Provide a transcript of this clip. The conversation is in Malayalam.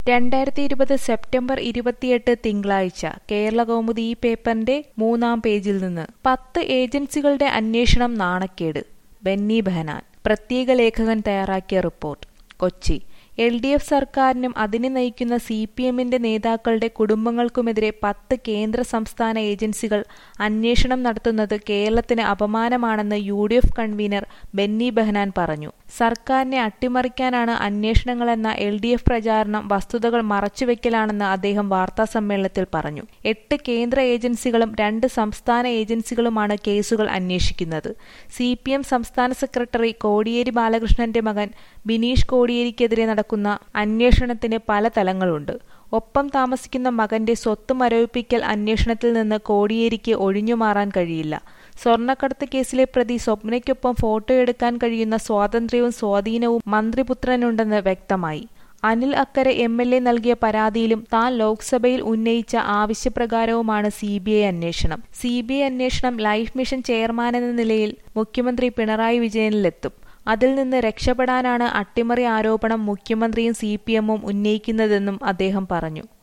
രണ്ടായിരത്തി ഇരുപത് സെപ്റ്റംബർ ഇരുപത്തിയെട്ട് തിങ്കളാഴ്ച കേരളകൗമുദി ഈ പേപ്പറിന്റെ മൂന്നാം പേജിൽ നിന്ന് പത്ത് ഏജൻസികളുടെ അന്വേഷണം നാണക്കേട് ബെന്നി ബെഹനാൻ പ്രത്യേക ലേഖകൻ തയ്യാറാക്കിയ report Kochi L D F സർക്കാരിനും അതിനെ നയിക്കുന്ന സി പി എമ്മിന്റെ നേതാക്കളുടെ കുടുംബങ്ങൾക്കുമെതിരെ പത്ത് കേന്ദ്ര സംസ്ഥാന ഏജൻസികൾ അന്വേഷണം നടത്തുന്നത് കേരളത്തിന് അപമാനമാണെന്ന് U D F convener Benny Behanan പറഞ്ഞു സർക്കാരിനെ അട്ടിമറിക്കാനാണ് അന്വേഷണങ്ങളെന്ന എൽ ഡി എഫ് പ്രചാരണം വസ്തുതകൾ മറച്ചുവെക്കലാണെന്ന് അദ്ദേഹം വാർത്താസമ്മേളനത്തിൽ പറഞ്ഞു എട്ട് കേന്ദ്ര ഏജൻസികളും രണ്ട് സംസ്ഥാന ഏജൻസികളുമാണ് കേസുകൾ അന്വേഷിക്കുന്നത് സി പി എം സംസ്ഥാന സെക്രട്ടറി കോടിയേരി ബാലകൃഷ്ണന്റെ മകൻ ബിനീഷ് കോടിയേരിക്കെതിരെ നടക്കുന്ന അന്വേഷണത്തിന് പല തലങ്ങളുണ്ട് ഒപ്പം താമസിക്കുന്ന മകന്റെ സ്വത്ത് മരവിപ്പിക്കൽ അന്വേഷണത്തിൽ നിന്ന് കോടിയേരിക്ക് ഒഴിഞ്ഞുമാറാൻ കഴിയില്ല സ്വർണ്ണക്കടത്ത് കേസിലെ പ്രതി സ്വപ്നയ്ക്കൊപ്പം ഫോട്ടോയെടുക്കാൻ കഴിയുന്ന സ്വാതന്ത്ര്യവും സ്വാധീനവും മന്ത്രിപുത്രനുണ്ടെന്ന് വ്യക്തമായി അനിൽ അക്കരെ എം എൽ എ നൽകിയ പരാതിയിലും താൻ ലോക്സഭയിൽ ഉന്നയിച്ച ആവശ്യപ്രകാരവുമാണ് സി ബി ഐ അന്വേഷണം സി ബി ഐ അന്വേഷണം ലൈഫ് മിഷൻ ചെയർമാൻ എന്ന നിലയിൽ മുഖ്യമന്ത്രി പിണറായി വിജയനിലെത്തും അതിൽ നിന്ന് രക്ഷപ്പെടാനാണ് അട്ടിമറി ആരോപണം മുഖ്യമന്ത്രിയും സി പി എമ്മും ഉന്നയിക്കുന്നതെന്നും അദ്ദേഹം പറഞ്ഞു